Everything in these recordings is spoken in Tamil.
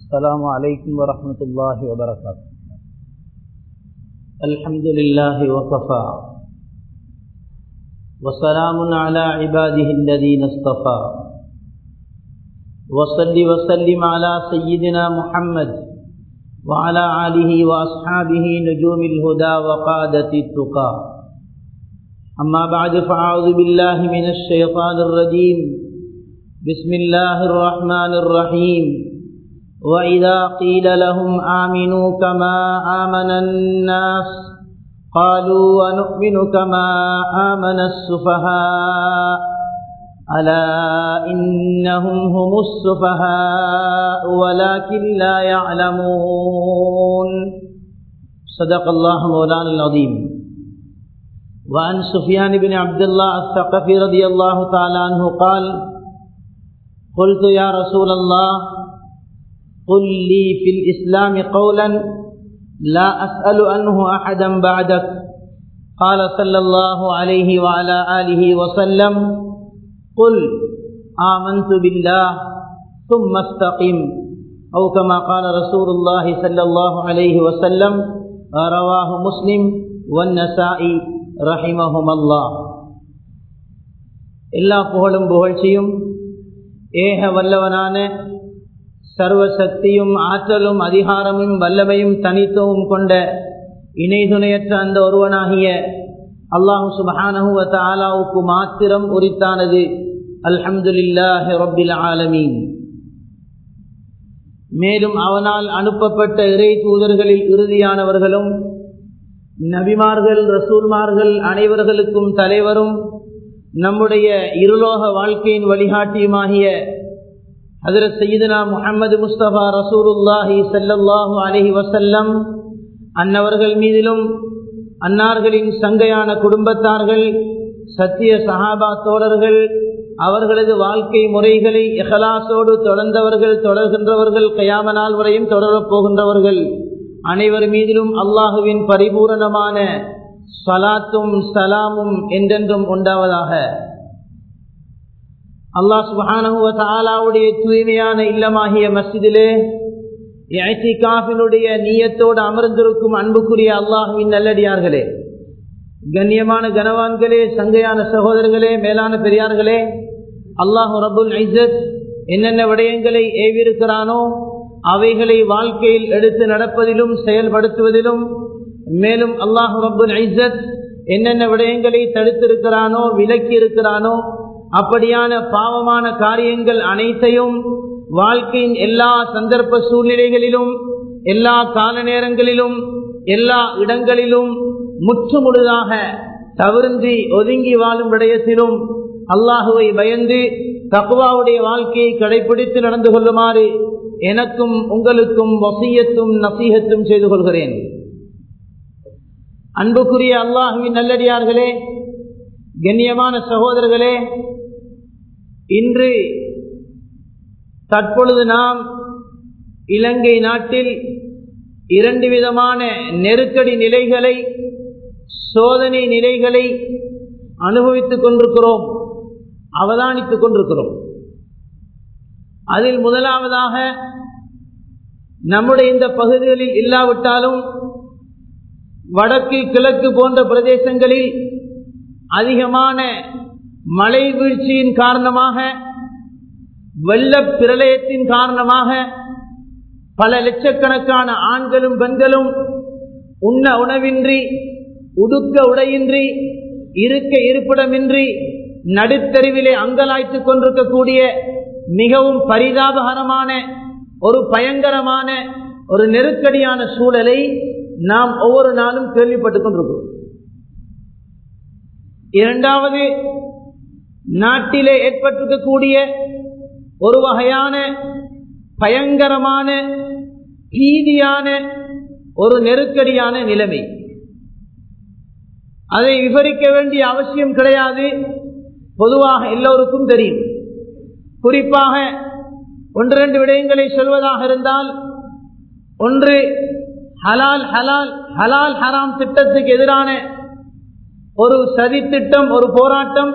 السلام عليكم ورحمة الله وبركاته الحمد لله وكفى وسلام على عباده الذين اصطفى وصل وسلم على سيدنا محمد وعلى آله وأصحابه نجوم الهدى وقادة التقى أما بعد فأعوذ بالله من الشيطان الرجيم بسم الله الرحمن الرحيم وإذا قيل لهم آمنوا كما آمن الناس قالوا ونؤمن كما آمن السفهاء ألا إنهم هم السفهاء ولكن لا يعلمون صدق الله مولانا العظيم وعن سفيان بن عبد الله الثقفي رضي الله تعالى عنه قال قلت يا رسول الله قل لي في الإسلام قولا لا أسأل عنه أحدا بعدك قال صلى الله عليه وعلى آله وسلم قل آمنت بالله ثم استقم أو كما قال رسول الله صلى الله عليه وسلم رواه مسلم والنسائي رحمهم الله எல்லா புகழும் புகழ்ச்சியும் ஏக வல்லவனான சர்வ சக்தியும் ஆற்றலும் அதிகாரமும் வல்லமையும் தனித்துவம் கொண்ட இணை துணையற்ற அந்த ஒருவனாகிய அல்லாஹு சுபஹானஹுவ தாலாவுக்கு மாத்திரம் உரித்தானது அல்ஹம்துலில்லாஹி ரப்பில் ஆலமீன் மேலும் அவனால் அனுப்பப்பட்ட இறை தூதர்களில் இறுதியானவர்களும் நபிமார்கள் ரசூல்மார்கள் அனைவர்களுக்கும் தலைவரும் நம்முடைய இருலோக வாழ்க்கையின் வழிகாட்டியுமாகிய ஹதரத் சையீதனா முகமது முஸ்தபா ரசூலுல்லாஹி சல்லல்லாஹு அலஹி வசல்லம் அன்னவர்கள் மீதிலும் அன்னார்களின் சங்கையான குடும்பத்தார்கள் சத்திய சஹாபா தோழர்கள் அவர்களது வாழ்க்கை முறைகளை எஹலாசோடு தொடர்ந்தவர்கள் தொடர்கின்றவர்கள் கயாமனால் வரையும் தொடரப் போகின்றவர்கள் அனைவர் மீதிலும் அல்லாஹுவின் பரிபூரணமான சலாத்தும் சலாமும் என்றென்றும் உண்டாவதாக அல்லாஹ் சுபானுவ தாலாவுடைய தூய்மையான இல்லமாகிய மஸ்ஜிதிலே காஃபினுடைய நீயத்தோடு அமர்ந்திருக்கும் அன்புக்குரிய அல்லாஹுவின் நல்லடியார்களே கண்ணியமான கனவான்களே சங்கையான சகோதரர்களே மேலான பெரியார்களே அல்லாஹு ரபுல் ஐசத் என்னென்ன விடயங்களை ஏவிருக்கிறானோ அவைகளை வாழ்க்கையில் எடுத்து நடப்பதிலும் செயல்படுத்துவதிலும் மேலும் அல்லாஹு ரபுல் ஐசத் என்னென்ன விடயங்களை தடுத்திருக்கிறானோ விலக்கி இருக்கிறானோ அப்படியான பாவமான காரியங்கள் அனைத்தையும் வாழ்க்கையின் எல்லா சந்தர்ப்ப சூழ்நிலைகளிலும் எல்லா கால நேரங்களிலும் எல்லா இடங்களிலும் முற்று முழுதாக தவிர்ந்தி ஒதுங்கி வாழும் விடயத்திலும் அல்லாஹுவை பயந்து தக்குவாவுடைய வாழ்க்கையை கடைபிடித்து நடந்து கொள்ளுமாறு எனக்கும் உங்களுக்கும் வசியத்தும் நசீகத்தும் செய்து கொள்கிறேன் அன்புக்குரிய அல்லாஹுவின் நல்லடியார்களே கண்ணியமான சகோதரர்களே இன்று தற்பொழுது நாம் இலங்கை நாட்டில் இரண்டு விதமான நெருக்கடி நிலைகளை சோதனை நிலைகளை அனுபவித்துக் கொண்டிருக்கிறோம் அவதானித்துக் கொண்டிருக்கிறோம் அதில் முதலாவதாக நம்முடைய இந்த பகுதிகளில் இல்லாவிட்டாலும் வடக்கு கிழக்கு போன்ற பிரதேசங்களில் அதிகமான மழை வீழ்ச்சியின் காரணமாக வெள்ள பிரளயத்தின் காரணமாக பல லட்சக்கணக்கான ஆண்களும் பெண்களும் உண்ண உணவின்றி உடுக்க உடையின்றி இருக்க இருப்பிடமின்றி நடுத்தருவிலே அங்கலாய்த்துக் கொண்டிருக்கக்கூடிய மிகவும் பரிதாபகரமான ஒரு பயங்கரமான ஒரு நெருக்கடியான சூழலை நாம் ஒவ்வொரு நாளும் கேள்விப்பட்டுக் கொண்டிருக்கிறோம் இரண்டாவது நாட்டிலே ஏற்பட்டிருக்கக்கூடிய ஒரு வகையான பயங்கரமான பீதியான ஒரு நெருக்கடியான நிலைமை அதை விவரிக்க வேண்டிய அவசியம் கிடையாது பொதுவாக எல்லோருக்கும் தெரியும் குறிப்பாக ஒன்று ரெண்டு விடயங்களை சொல்வதாக இருந்தால் ஒன்று ஹலால் ஹலால் ஹலால் ஹராம் திட்டத்துக்கு எதிரான ஒரு சதி திட்டம் ஒரு போராட்டம்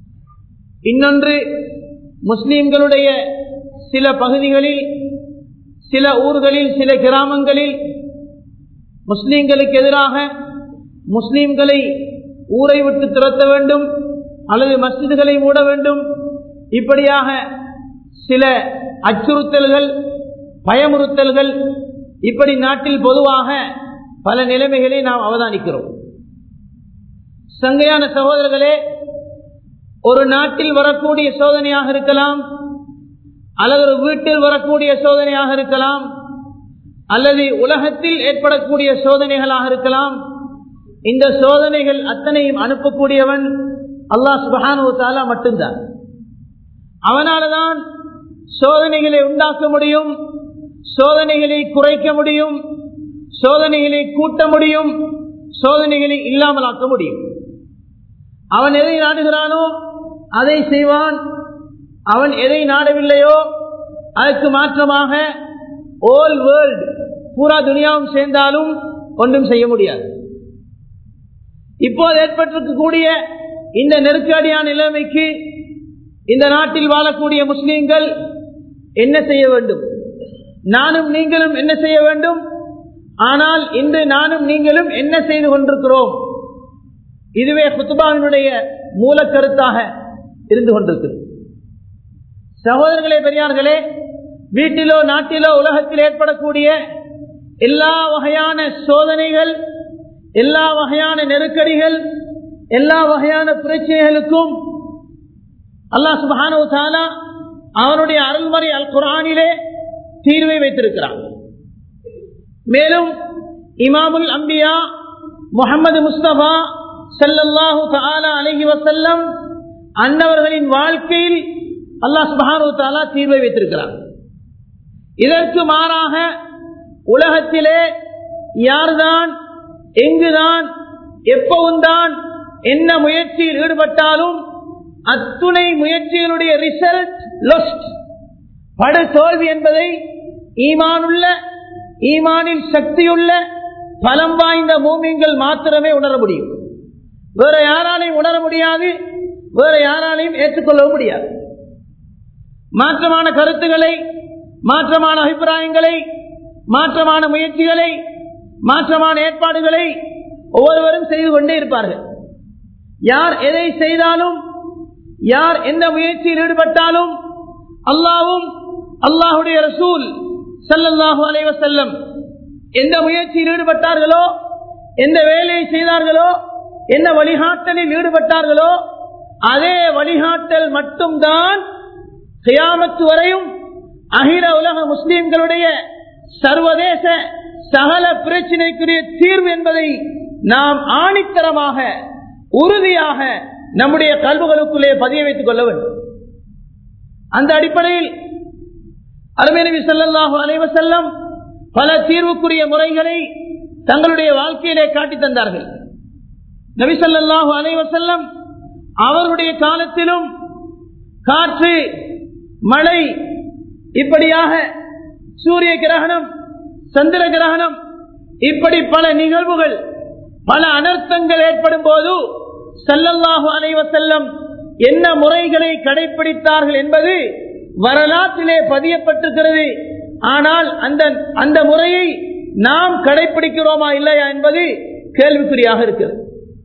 இன்னொன்று முஸ்லிம்களுடைய சில பகுதிகளில் சில ஊர்களில் சில கிராமங்களில் முஸ்லீம்களுக்கு எதிராக முஸ்லீம்களை ஊரை விட்டு துரத்த வேண்டும் அல்லது மஸ்ஜிதுகளை மூட வேண்டும் இப்படியாக சில அச்சுறுத்தல்கள் பயமுறுத்தல்கள் இப்படி நாட்டில் பொதுவாக பல நிலைமைகளை நாம் அவதானிக்கிறோம் சங்கையான சகோதரர்களே ஒரு நாட்டில் வரக்கூடிய சோதனையாக இருக்கலாம் அல்லது ஒரு வீட்டில் வரக்கூடிய சோதனையாக இருக்கலாம் அல்லது உலகத்தில் ஏற்படக்கூடிய சோதனைகளாக இருக்கலாம் இந்த சோதனைகள் அத்தனையும் அனுப்பக்கூடியவன் அல்லாஹ் சுபஹானு தாலா மட்டும்தான் அவனால்தான் சோதனைகளை உண்டாக்க முடியும் சோதனைகளை குறைக்க முடியும் சோதனைகளை கூட்ட முடியும் சோதனைகளை இல்லாமலாக்க முடியும் அவன் எதை நாடுகிறானோ அதை செய்வான் அவன் எதை நாடவில்லையோ அதற்கு மாற்றமாக ஓல் வேர்ல்டு பூரா துனியாவும் சேர்ந்தாலும் ஒன்றும் செய்ய முடியாது இப்போது ஏற்பட்டிருக்கக்கூடிய இந்த நெருக்கடியான நிலைமைக்கு இந்த நாட்டில் வாழக்கூடிய முஸ்லீம்கள் என்ன செய்ய வேண்டும் நானும் நீங்களும் என்ன செய்ய வேண்டும் ஆனால் இன்று நானும் நீங்களும் என்ன செய்து கொண்டிருக்கிறோம் இதுவே குத்துபாவினுடைய மூல கருத்தாக இருந்து கொண்டிருக்கிறது சகோதரர்களே பெரியார்களே வீட்டிலோ நாட்டிலோ உலகத்தில் ஏற்படக்கூடிய எல்லா வகையான சோதனைகள் எல்லா வகையான நெருக்கடிகள் எல்லா வகையான பிரச்சனைகளுக்கும் அல்லாஹ் சுபானு தாலா அவனுடைய அருள்மறை அல் குரானிலே தீர்வை வைத்திருக்கிறான் மேலும் இமாமுல் அம்பியா முகமது முஸ்தபா செல்லல்லாஹு தாலா அலஹி வசல்லம் அன்னவர்களின் வாழ்க்கையில் அல்லாஹ் சுபானு தாலா தீர்வை வைத்திருக்கிறார் இதற்கு மாறாக உலகத்திலே யார்தான் எங்குதான் எப்பவும் தான் என்ன முயற்சியில் ஈடுபட்டாலும் அத்துணை முயற்சிகளுடைய ரிசல்ட் லொஸ்ட் படு தோல்வி என்பதை ஈமானுள்ள ஈமானில் சக்தியுள்ள பலம் வாய்ந்த மூமியங்கள் மாத்திரமே உணர முடியும் வேற யாராலையும் உணர முடியாது வேற யாராலையும் ஏற்றுக்கொள்ளவும் முடியாது மாற்றமான கருத்துக்களை மாற்றமான அபிப்பிராயங்களை மாற்றமான முயற்சிகளை மாற்றமான ஏற்பாடுகளை ஒவ்வொருவரும் செய்து கொண்டே இருப்பார்கள் யார் எதை செய்தாலும் யார் எந்த முயற்சியில் ஈடுபட்டாலும் அல்லாவும் அல்லாஹுடைய ரசூல் சல்லல்லாஹு அலைவ செல்லம் எந்த முயற்சியில் ஈடுபட்டார்களோ எந்த வேலையை செய்தார்களோ எந்த வழிகாட்டலில் ஈடுபட்டார்களோ அதே வழிகாட்டல் மட்டும்தான் கியாமத்து வரையும் அகில உலக முஸ்லிம்களுடைய சர்வதேச சகல பிரச்சனைக்குரிய தீர்வு என்பதை நாம் ஆணித்தரமாக உறுதியாக நம்முடைய கல்வுகளுக்குள்ளே பதிய வைத்துக் கொள்ள வேண்டும் அந்த அடிப்படையில் அருமை நபி ஸல்லல்லாஹு அலைஹி வஸல்லம் பல தீர்வுக்குரிய முறைகளை தங்களுடைய வாழ்க்கையிலே காட்டி தந்தார்கள் நபி ஸல்லல்லாஹு அலைஹி வஸல்லம் அவருடைய காலத்திலும் காற்று மழை இப்படியாக சூரிய கிரகணம் சந்திர கிரகணம் இப்படி பல நிகழ்வுகள் பல அனர்த்தங்கள் ஏற்படும் போது சல்லல்லாஹு அலைவ செல்லம் என்ன முறைகளை கடைபிடித்தார்கள் என்பது வரலாற்றிலே பதியப்பட்டிருக்கிறது ஆனால் அந்த அந்த முறையை நாம் கடைபிடிக்கிறோமா இல்லையா என்பது கேள்விக்குறியாக இருக்கிறது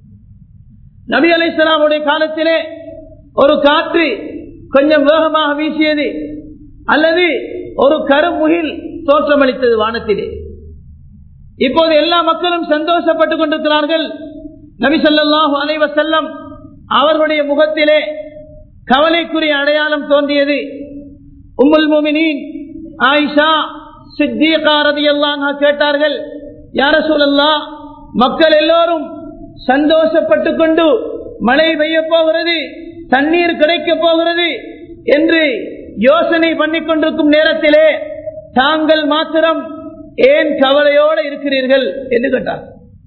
நபி அலை காலத்திலே ஒரு காற்று கொஞ்சம் வேகமாக வீசியது அல்லது ஒரு கருமுகில் தோற்றமளித்தது வானத்திலே இப்போது எல்லா மக்களும் சந்தோஷப்பட்டுக் கொண்டிருக்கிறார்கள் நபி சொல்லாஹு அலைவ செல்லம் அவர்களுடைய முகத்திலே கவலைக்குரிய அடையாளம் தோன்றியது உம்முல் முமினின் ஆயிஷா சித்திகாரதி எல்லாம் கேட்டார்கள் யார சூழல்லா மக்கள் எல்லோரும் சந்தோஷப்பட்டு கொண்டு மழை பெய்ய போகிறது தண்ணீர் கிடைக்க போகிறது என்று யோசனை பண்ணிக் கொண்டிருக்கும் நேரத்திலே தாங்கள் மாத்திரம் ஏன் கவலையோடு இருக்கிறீர்கள் என்று கேட்டார்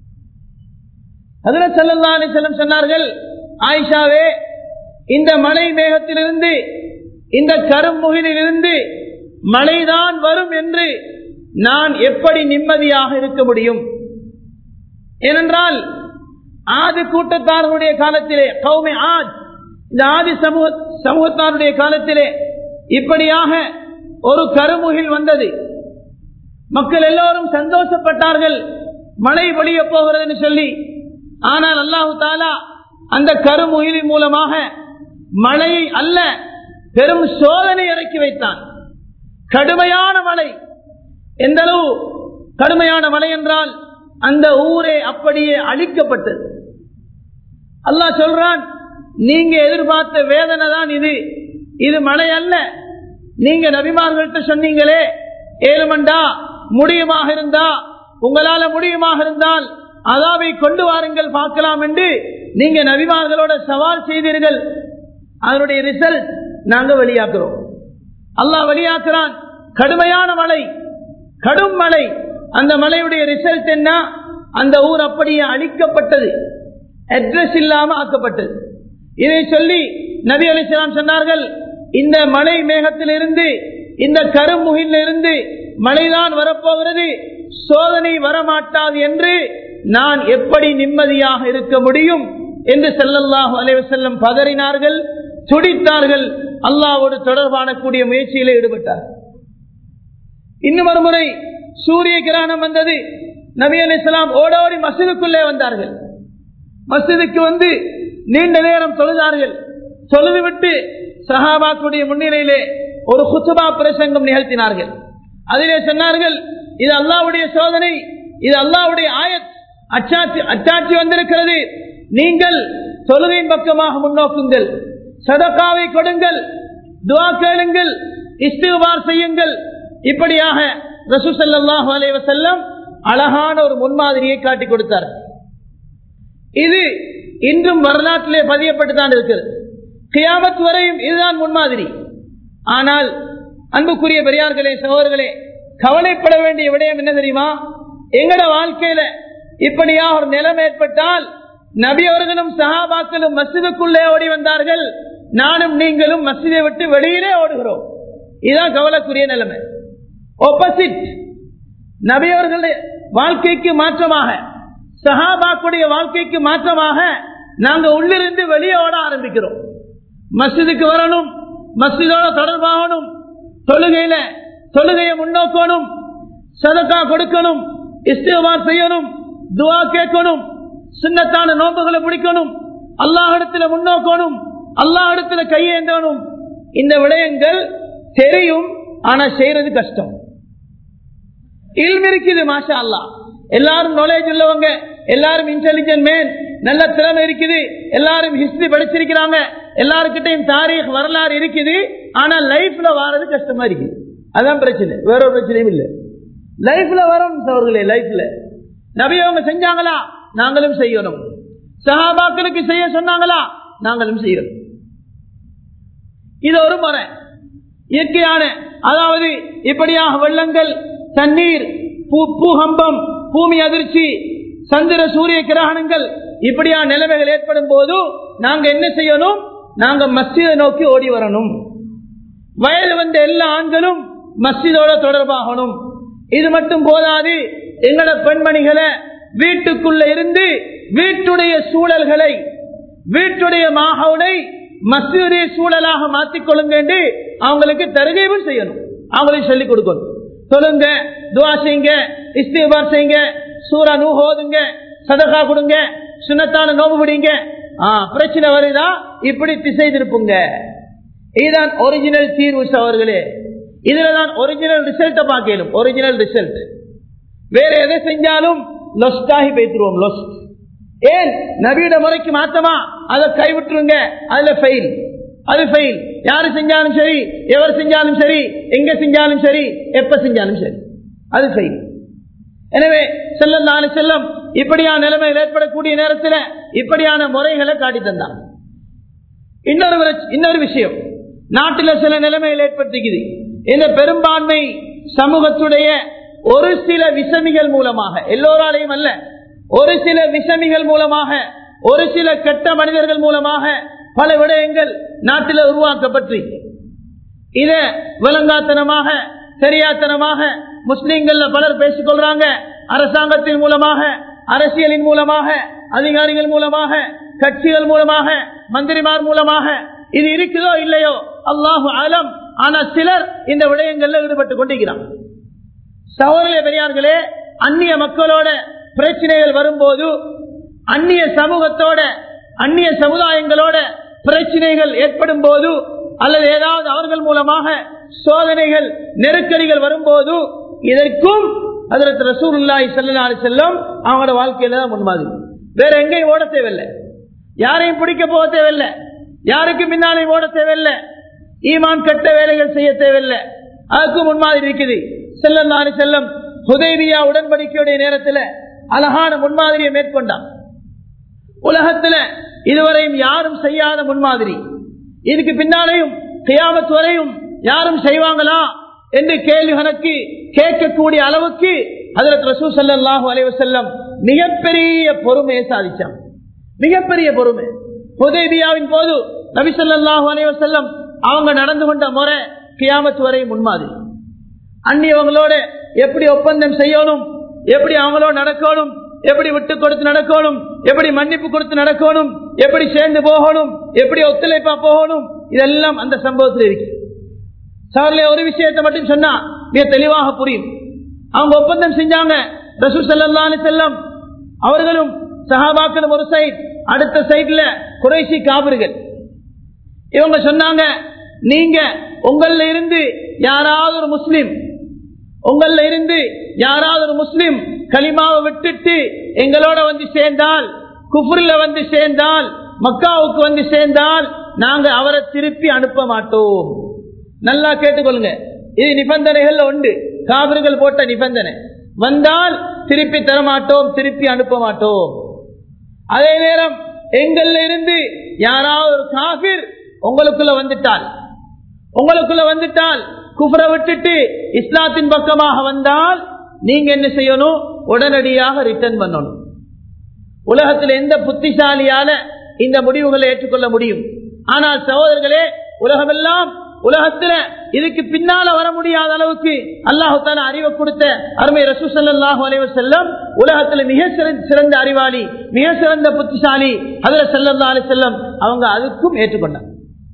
அதில் செல்லல்லா செல்லம் சொன்னார்கள் ஆயிஷாவே இந்த மலை மேகத்திலிருந்து இந்த கருமுகிலிருந்து மழைதான் வரும் என்று நான் எப்படி நிம்மதியாக இருக்க முடியும் ஏனென்றால் ஆதி கூட்டத்தார்களுடைய காலத்திலே கௌமே ஆத் இந்த ஆதி சமூக சமூகத்தாருடைய காலத்திலே இப்படியாக ஒரு கருமுகில் வந்தது மக்கள் எல்லோரும் சந்தோஷப்பட்டார்கள் மழை பொழிய போகிறதுன்னு சொல்லி ஆனால் அல்லாஹு தாலா அந்த கருமுயிலின் மூலமாக மழையை அல்ல பெரும் சோதனை இறக்கி வைத்தான் கடுமையான மழை எந்த அளவு கடுமையான மழை என்றால் அந்த ஊரே அப்படியே அழிக்கப்பட்டது அல்லாஹ் சொல்றான் நீங்க எதிர்பார்த்த வேதனை தான் இது இது மழை அல்ல நீங்க நபிமார்கள்ட்ட சொன்னீங்களே ஏழுமண்டா முடியுமாக இருந்தா உங்களால முடியுமாக இருந்தால் அதாவை கொண்டு வாருங்கள் பார்க்கலாம் என்று நீங்க நபிமார்களோட சவால் செய்தீர்கள் அதனுடைய ரிசல்ட் நாங்க வெளியாக்குறோம் அல்லாஹ் வெளியாக்குறான் கடுமையான மழை கடும் மழை அந்த மழையுடைய ரிசல்ட் என்ன அந்த ஊர் அப்படியே அழிக்கப்பட்டது அட்ரஸ் இல்லாம ஆக்கப்பட்டது இதை சொல்லி நபி அலிஸ்லாம் சொன்னார்கள் இந்த மலை மேகத்திலிருந்து இந்த கருமுகில் இருந்து மழைதான் வரப்போகிறது சோதனை வரமாட்டாது என்று நான் எப்படி நிம்மதியாக இருக்க முடியும் என்று செல்லல்லாஹு அலைவசல்லம் பதறினார்கள் துடித்தார்கள் அல்லாவோடு தொடர்பான கூடிய முயற்சியில ஈடுபட்டார் இன்னும் ஒரு முறை சூரிய கிரகணம் வந்தது நபி அலிஸ்லாம் ஓடோடி மசிதுக்குள்ளே வந்தார்கள் மசிதுக்கு வந்து நீண்ட நேரம் தொழுதார்கள் தொழுதுவிட்டு சஹாபாக்குடைய முன்னிலையிலே ஒரு குத்துபா பிரசங்கம் நிகழ்த்தினார்கள் அதிலே சொன்னார்கள் இது அல்லாவுடைய சோதனை இது அல்லாவுடைய ஆயத் அச்சாட்சி அச்சாட்சி வந்திருக்கிறது நீங்கள் தொழுகையின் பக்கமாக முன்னோக்குங்கள் சதக்காவை கொடுங்கள் துவா கேளுங்கள் இஸ்திவார் செய்யுங்கள் இப்படியாக ரசூசல்லாஹு அலைவசல்லம் அழகான ஒரு முன்மாதிரியை காட்டி கொடுத்தார் இது இன்றும் வரலாற்றிலே பதியப்பட்டு தான் இருக்கிறது கியாமத் வரையும் இதுதான் முன்மாதிரி ஆனால் அன்புக்குரிய பெரியார்களே சகோதரர்களே கவலைப்பட வேண்டிய விடயம் என்ன தெரியுமா எங்கட வாழ்க்கையில இப்படியா ஒரு நிலம் ஏற்பட்டால் நபி அவர்களும் சஹாபாக்களும் மசிதுக்குள்ளே ஓடி வந்தார்கள் நானும் நீங்களும் மசிதை விட்டு வெளியிலே ஓடுகிறோம் இதுதான் கவலைக்குரிய நிலைமை ஆப்போசிட் நபி அவர்களுடைய வாழ்க்கைக்கு மாற்றமாக சஹாபாக்குடைய வாழ்க்கைக்கு மாற்றமாக நாங்க உள்ளிருந்து வெளியே ஓட ஆரம்பிக்கிறோம் மஸ்ஜிதுக்கு வரணும் மஸ்ஜிதோட தொடர்பாகணும் தொழுகையில தொழுகையை முன்னோக்கணும் சதக்கா கொடுக்கணும் இஸ்திவார் செய்யணும் துவா கேட்கணும் சின்னத்தான நோம்புகளை பிடிக்கணும் அல்லாஹிடத்துல முன்னோக்கணும் அல்லாஹிடத்துல கையேந்தணும் இந்த விடயங்கள் தெரியும் ஆனா செய்யறது கஷ்டம் இல்ம இருக்குது மாஷா அல்லா எல்லாரும் நாலேஜ் உள்ளவங்க எல்லாரும் இன்டெலிஜென்ட் மேன் நல்ல திறமை இருக்குது எல்லாரும் ஹிஸ்டரி படிச்சிருக்கிறாங்க எல்லாருக்கிட்டையும் தாரீக் வரலாறு இருக்குது ஆனா லைஃப்ல வாரது கஷ்டமா இருக்குது அதான் பிரச்சனை வேற ஒரு பிரச்சனையும் இல்லை லைஃப்ல வரும் அவர்களே லைஃப்ல நபி அவங்க செஞ்சாங்களா நாங்களும் செய்யணும் சஹாபாக்களுக்கு செய்ய சொன்னாங்களா நாங்களும் செய்யணும் இது ஒரு முறை இயற்கையான அதாவது இப்படியாக வெள்ளங்கள் தண்ணீர் பூகம்பம் பூமி அதிர்ச்சி சந்திர சூரிய கிரகணங்கள் இப்படியா நிலைமைகள் ஏற்படும் போது நாங்க என்ன செய்யணும் நாங்க மஸ்ஜிதை நோக்கி ஓடி வரணும் வயது வந்த எல்லா ஆண்களும் மஸ்ஜிதோட தொடர்பாகணும் இது மட்டும் போதாது எங்கள பெண்மணிகளை வீட்டுக்குள்ள இருந்து வீட்டுடைய சூழல்களை வீட்டுடைய மாகவுனை மஸ்ஜிதுடைய சூழலாக மாற்றிக்கொள்ளுங்க என்று அவங்களுக்கு தருகைவும் செய்யணும் அவங்களுக்கு சொல்லிக் கொடுக்கணும் சொல்லுங்க துவா செய்யுங்க இஸ்திபார் செய்யுங்க சூரா நூ ஓதுங்க சதகா கொடுங்க சுனத்தான நோம்பு பிடிங்க பிரச்சனை வருதா இப்படி திசை திருப்புங்க இதுதான் ஒரிஜினல் தீர்வு அவர்களே இதுலதான் ஒரிஜினல் ரிசல்ட்டை பார்க்கணும் ஒரிஜினல் ரிசல்ட் வேற எதை செஞ்சாலும் லொஸ்டாகி பேத்துருவோம் லொஸ்ட் ஏன் நவீன முறைக்கு மாத்தமா அதை கைவிட்டுருங்க அதுல ஃபெயில் அது ஃபெயில் யாரு செஞ்சாலும் சரி எவர் செஞ்சாலும் சரி எங்க செஞ்சாலும் சரி எப்ப செஞ்சாலும் சரி அது ஃபெயில் எனவே செல்லம் செல்லம் இப்படியான நிலைமையில் ஏற்படக்கூடிய நேரத்தில் இப்படியான முறைகளை காட்டி தந்தார் இன்னொரு இன்னொரு விஷயம் நாட்டில் சில நிலைமைகள் ஏற்பட்டிருக்குது இந்த பெரும்பான்மை சமூகத்துடைய ஒரு சில விஷமிகள் மூலமாக எல்லோராலையும் அல்ல ஒரு சில விஷமிகள் மூலமாக ஒரு சில கெட்ட மனிதர்கள் மூலமாக பல விடயங்கள் நாட்டில் உருவாக்கப்பட்டு இத விளங்காத்தனமாக தெரியாத்தனமாக முஸ்லீம்கள்ல பலர் பேசிக் கொள்றாங்க அரசாங்கத்தின் மூலமாக அரசியலின் மூலமாக அதிகாரிகள் மூலமாக கட்சிகள் மூலமாக மந்திரிமார் மூலமாக இது இருக்குதோ இல்லையோ அல்லாஹு ஆலம் ஆனா சிலர் இந்த விடயங்கள்ல ஈடுபட்டு கொண்டிருக்கிறாங்க சகோதரிய பெரியார்களே அந்நிய மக்களோட பிரச்சனைகள் வரும்போது அந்நிய சமூகத்தோட அந்நிய சமுதாயங்களோட பிரச்சனைகள் ஏற்படும் போது அல்லது ஏதாவது அவர்கள் மூலமாக சோதனைகள் நெருக்கடிகள் வரும்போது இதற்கும் அதற்கு ரசூலுல்லாஹி ஸல்லல்லாஹு அலைஹி வஸல்லம் அவங்களோட வாழ்க்கையில தான் முன்மாதிரி வேற எங்கேயும் ஓட தேவையில்லை யாரையும் பிடிக்க போக தேவையில்லை யாருக்கு முன்னாலையும் ஓட தேவையில்லை ஈமான் கட்ட வேலைகள் செய்ய தேவையில்லை அதுக்கு முன்மாதிரி இருக்குது செல்லல்லாஹு செல்லம் ஹுதைபியா உடன்படிக்கையுடைய நேரத்தில் அழகான முன்மாதிரியை மேற்கொண்டான் உலகத்துல இதுவரையும் யாரும் செய்யாத முன்மாதிரி இதுக்கு பின்னாலேயும் கியாமத் வரையும் யாரும் செய்வாங்களா என்று கேள்வி கணக்கு கேட்கக்கூடிய அளவுக்கு அதில் ரசூ சல்லாஹூ அலைவசல்லம் மிகப்பெரிய பொறுமையை சாதிச்சான் மிகப்பெரிய பொறுமை ஹுதைபியாவின் போது நபி ஸல்லல்லாஹு அலைஹி வஸல்லம் அவங்க நடந்து கொண்ட முறை கியாமத் வரை முன்மாதிரி அந்நியவங்களோட எப்படி ஒப்பந்தம் செய்யணும் எப்படி அவங்களோட நடக்கணும் எப்படி விட்டு கொடுத்து நடக்கணும் எப்படி மன்னிப்பு கொடுத்து நடக்கணும் எப்படி சேர்ந்து போகணும் எப்படி ஒத்துழைப்பா போகணும் இதெல்லாம் அந்த சம்பவத்தில் இருக்கு சார்ல ஒரு விஷயத்தை மட்டும் சொன்னா மிக தெளிவாக புரியும் அவங்க ஒப்பந்தம் செஞ்சாங்க ரசூல் ஸல்லல்லாஹு அலைஹி வஸல்லம் அவர்களும் சஹாபாக்களும் ஒரு சைட் அடுத்த சைட்ல குறைசி காபிர்கள் இவங்க சொன்னாங்க நீங்க உங்கள இருந்து யாராவது ஒரு முஸ்லிம் உங்கள இருந்து யாராவது ஒரு முஸ்லிம் கலிமாவை விட்டுட்டு எங்களோட வந்து சேர்ந்தால் குஃபுர்ல வந்து சேர்ந்தால் மக்காவுக்கு வந்து சேர்ந்தால் நாங்க அவரை திருப்பி அனுப்ப மாட்டோம் நல்லா கேட்டுக்கொள்ளுங்க இது நிபந்தனைகள் உண்டு காவிர்கள் போட்ட நிபந்தனை வந்தால் திருப்பி தரமாட்டோம் திருப்பி அனுப்ப மாட்டோம் அதே நேரம் எங்கள்ல இருந்து யாராவது ஒரு காபிர் உங்களுக்குள்ள வந்துட்டால் உங்களுக்குள்ள வந்துட்டால் குஃபரை விட்டுட்டு இஸ்லாத்தின் பக்கமாக வந்தால் நீங்க என்ன செய்யணும் உடனடியாக ரிட்டர்ன் பண்ணணும் உலகத்தில் எந்த புத்திசாலியால இந்த முடிவுகளை ஏற்றுக்கொள்ள முடியும் ஆனால் சகோதரர்களே உலகமெல்லாம் உலகத்துல இதுக்கு பின்னால வர முடியாத அளவுக்கு அல்லாஹு தால அறிவை கொடுத்த அருமை ரசூ சல்லாஹூ அலைவர் செல்லம் உலகத்துல மிக சிறந்த சிறந்த அறிவாளி மிக சிறந்த புத்திசாலி அதுல செல்லல்லா அலி செல்லம் அவங்க அதுக்கும் ஏற்றுக்கொண்டாங்க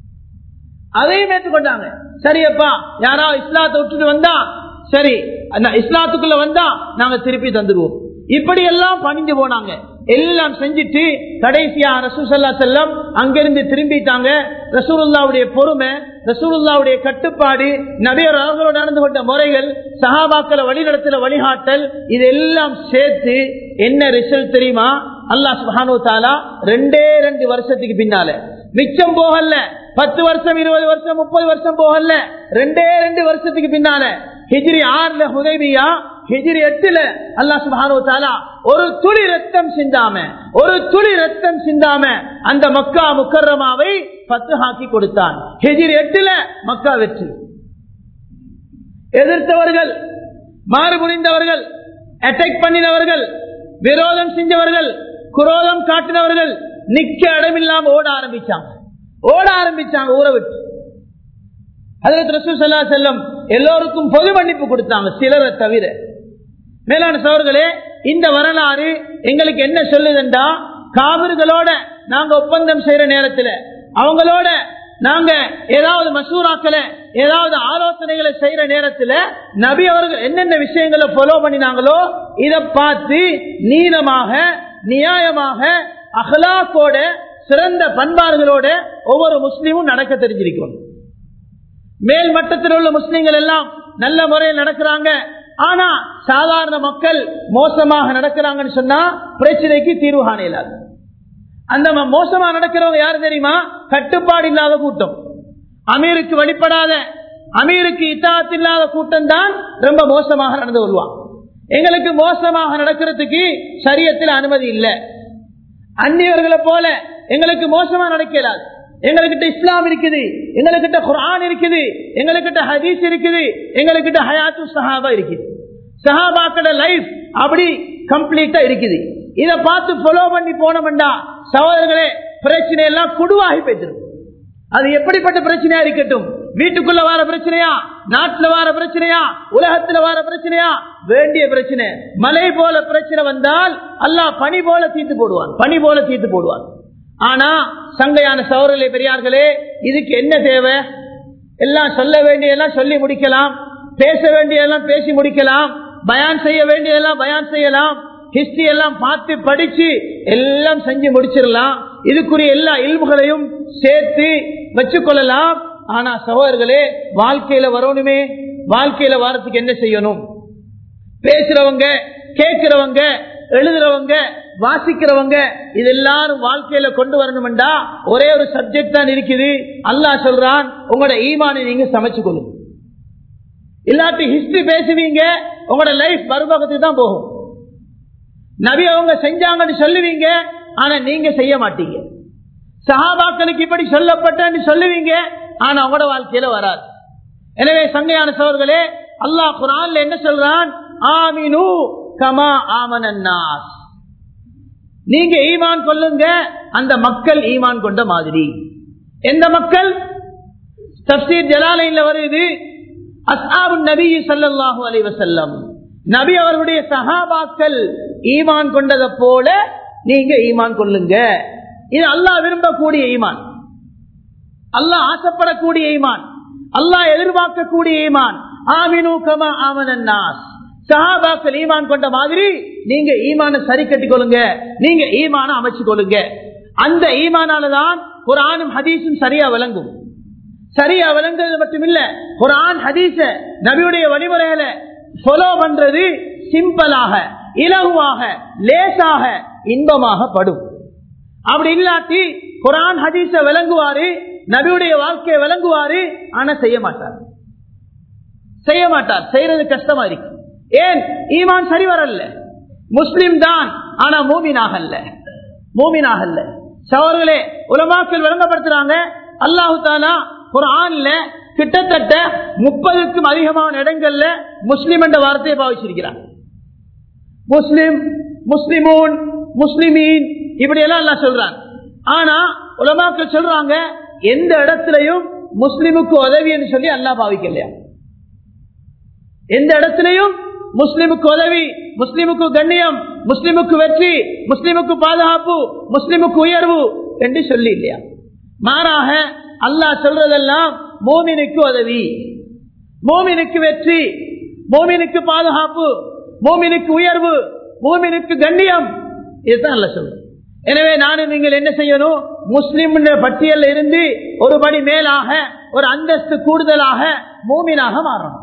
அதையும் ஏற்றுக்கொண்டாங்க சரியப்பா யாராவது இஸ்லாத்தை விட்டுட்டு வந்தா சரி அந்த இஸ்லாத்துக்குள்ள வந்தா நாங்க திருப்பி தந்துடுவோம் இப்படி எல்லாம் பணிஞ்சு போனாங்க எல்லாம் செஞ்சுட்டு கடைசியா ரசூசல்லா செல்லம் அங்கிருந்து திரும்பிட்டாங்க ரசூலுல்லாவுடைய பொறுமை ரசூலுல்லாவுடைய கட்டுப்பாடு நபியர் அவர்களோடு நடந்து கொண்ட முறைகள் சஹாபாக்களை வழிநடத்துல வழிகாட்டல் இதெல்லாம் சேர்த்து என்ன ரிசல்ட் தெரியுமா அல்லாஹ் சுஹானு தாலா ரெண்டே ரெண்டு வருஷத்துக்கு பின்னால மிச்சம் போகல பத்து வருஷம் இருபது வருஷம் முப்பது வருஷம் போகல ரெண்டே ரெண்டு வருஷத்துக்கு பின்னால ஹிஜ்ரி ஆறுல ஹுதைபியா ஹிஜ்ரி எட்டுல அல்லாஹ் சுப்ஹானஹு தஆலா ஒரு துளி ரத்தம் சிந்தாம ஒரு துளி ரத்தம் சிந்தாம அந்த மக்கா முக்கர்ரமாவை பத்துஹாக்கி கொடுத்தான் ஹிஜ்ரி எட்டுல மக்கா வெற்றி எதிர்த்தவர்கள் மாறுபுரிந்தவர்கள் அட்டாக் பண்ணினவர்கள் விரோதம் செஞ்சவர்கள் குரோதம் காட்டினவர்கள் நிக்க இடமில்லாம ஓட ஆரம்பிச்சாங்க ஓட ஆரம்பிச்சாங்க ஊரை விட்டு அதற்கு ரசூல் சல்லா செல்லம் எல்லோருக்கும் பொது மன்னிப்பு கொடுத்தாங்க சிலரை தவிர மேலான சோர்களே இந்த வரலாறு எங்களுக்கு என்ன சொல்லுதுண்டா காவிர்களோட நாங்க ஒப்பந்தம் செய்யற நேரத்துல அவங்களோட நாங்க ஏதாவது மசூராக்களை ஏதாவது ஆலோசனைகளை செய்யற நேரத்துல நபி அவர்கள் என்னென்ன விஷயங்களை ஃபாலோ பண்ணினாங்களோ இதை பார்த்து நீளமாக நியாயமாக அகலாக்கோட சிறந்த பண்பாடுகளோட ஒவ்வொரு முஸ்லீமும் நடக்க தெரிஞ்சிருக்கிறோம் மேல் மட்டத்தில் உள்ள முஸ்லீம்கள் எல்லாம் நல்ல முறையில் நடக்கிறாங்க ஆனா சாதாரண மக்கள் மோசமாக நடக்கிறாங்கன்னு சொன்னா பிரச்சனைக்கு தீர்வு காண இயலாது அந்த ம- மோசமா நடக்கிறவங்க யாரு தெரியுமா கட்டுப்பாடு இல்லாத கூட்டம் அமீருக்கு வழிபடாத அமீருக்கு இத்தாத் இல்லாத கூட்டம் தான் ரொம்ப மோசமாக நடந்து கொள்வான் எங்களுக்கு மோசமாக நடக்கிறதுக்கு சரியத்தில் அனுமதி இல்லை அந்நியர்களை போல எங்களுக்கு மோசமா நடக்கலாது எங்ககிட்ட இஸ்லாம் இருக்குது எங்ககிட்ட குர்ஆன் இருக்குது எங்ககிட்ட ஹதீஸ் இருக்குது எங்ககிட்ட ஹயாத்து சஹாபா இருக்குது சஹாபாக்கட லைஃப் அப்படி கம்ப்ளீட்டா இருக்குது இத பார்த்து ஃபாலோ பண்ணி போனோம்டா சகோதரர்களே பிரச்சனை எல்லாம் குடுவாகி போயிட்டு அது எப்படிப்பட்ட பிரச்சனையா இருக்கட்டும் வீட்டுக்குள்ள வர பிரச்சனையா நாட்டுல வர பிரச்சனையா உலகத்துல வர பிரச்சனையா வேண்டிய பிரச்சனை மலை போல பிரச்சனை வந்தால் அல்லாஹ் பனி போல தீர்த்து போடுவான் பனி போல தீர்த்து போடுவான் ஆனா சங்கையான சௌரலை பெரியார்களே இதுக்கு என்ன தேவை எல்லாம் சொல்ல வேண்டியதெல்லாம் சொல்லி முடிக்கலாம் பேச வேண்டியதெல்லாம் பேசி முடிக்கலாம் பயான் செய்ய வேண்டியதெல்லாம் பயான் செய்யலாம் ஹிஸ்டரி எல்லாம் பார்த்து படிச்சு எல்லாம் செஞ்சு முடிச்சிடலாம் இதுக்குரிய எல்லா இல்முகளையும் சேர்த்து வச்சுக்கொள்ளலாம் ஆனா சகோதரர்களே வாழ்க்கையில வரணுமே வாழ்க்கையில வாரத்துக்கு என்ன செய்யணும் பேசுறவங்க கேட்கிறவங்க எழுதுறவங்க வாசிக்கிறவங்க இது எல்லாரும் வாழ்க்கையில கொண்டு வரணும்டா ஒரே ஒரு சப்ஜெக்ட் தான் இருக்குது அல்லாஹ் சொல்றான் உங்களோட ஈமானை நீங்க சமைச்சு கொள்ளுங்க இல்லாட்டி ஹிஸ்டரி பேசுவீங்க உங்களோட லைஃப் மறுபக்கத்துக்கு தான் போகும் நபி அவங்க செஞ்சாங்கன்னு சொல்லுவீங்க ஆனா நீங்க செய்ய மாட்டீங்க சஹாபாக்களுக்கு இப்படி சொல்லப்பட்டன்னு சொல்லுவீங்க ஆனா உங்களோட வாழ்க்கையில வராது எனவே சங்கையான சோர்களே அல்லாஹ் குரான்ல என்ன சொல்றான் ஆமினு கமா ஆமனன்னாஸ் நீங்க ஈமான் கொள்ளுங்க அந்த மக்கள் ஈமான் கொண்ட மாதிரி எந்த மக்கள் தப்சீர் ஜலாலைன்ல வருது அஸ்ஹாபு நபி ஸல்லல்லாஹு அலைஹி வஸல்லம் நபி அவர்களுடைய சஹாபாக்கள் ஈமான் கொண்டதை போல நீங்க ஈமான் கொள்ளுங்க இது அல்லாஹ் விரும்பக்கூடிய ஈமான் அல்லாஹ் ஆசைப்படக்கூடிய ஈமான் அல்லாஹ் எதிர்பார்க்கக்கூடிய ஈமான் ஆமினு கமா ஆமனன்னாஸ் சஹாபாக்கள் ஈமான் கொண்ட மாதிரி நீங்க ஈமான சரி கட்டிக் கொள்ளுங்க நீங்க ஈமான அமைச்சு கொள்ளுங்க அந்த ஈமானாலதான் ஒரு ஆணும் ஹதீஸும் சரியா விளங்கும் சரியா விளங்குறது மட்டும் இல்ல ஒரு ஆண் ஹதீஸ நபியுடைய வழிமுறைகளை ஃபாலோ பண்றது சிம்பிளாக இலகுவாக லேசாக இன்பமாக படும் அப்படி இல்லாட்டி குரான் ஹதீஸ விளங்குவாரு நபியுடைய வாழ்க்கையை விளங்குவாரு ஆனா செய்ய மாட்டார் செய்ய மாட்டார் செய்யறது கஷ்டமா இருக்கு ஏன் ஈமான் சரி வரல முஸ்லிம் தான் ஆனா மூமினாக அல்ல மூமினாக அல்ல சவர்களே உலமாக்கள் விளங்கப்படுத்துறாங்க அல்லாஹு தாலா குரான்ல கிட்டத்தட்ட முப்பதுக்கும் அதிகமான இடங்கள்ல முஸ்லிம் என்ற வார்த்தையை பாவிச்சிருக்கிறார் முஸ்லிம் முஸ்லிமூன் முஸ்லிமீன் இப்படி எல்லாம் எல்லாம் சொல்றாங்க ஆனா உலமாக்கள் சொல்றாங்க எந்த இடத்துலயும் முஸ்லிமுக்கு உதவின்னு சொல்லி அல்லா பாவிக்கலையா எந்த இடத்திலையும் முஸ்லிமுக்கு உதவி முஸ்லிமுக்கு கண்ணியம் முஸ்லிமுக்கு வெற்றி முஸ்லிமுக்கு பாதுகாப்பு முஸ்லிமுக்கு உயர்வு என்று சொல்லி இல்லையா மாறாக அல்லாஹ் சொல்றதெல்லாம் மோமினுக்கு உதவி மோமினுக்கு வெற்றி மோமினுக்கு பாதுகாப்பு மோமினுக்கு உயர்வு மோமினுக்கு கண்ணியம் இதுதான் அல்ல சொல்றேன் எனவே நானும் நீங்கள் என்ன செய்யணும் முஸ்லிம் பட்டியல் இருந்து ஒரு படி மேலாக ஒரு அந்தஸ்து கூடுதலாக மூமினாக மாறணும்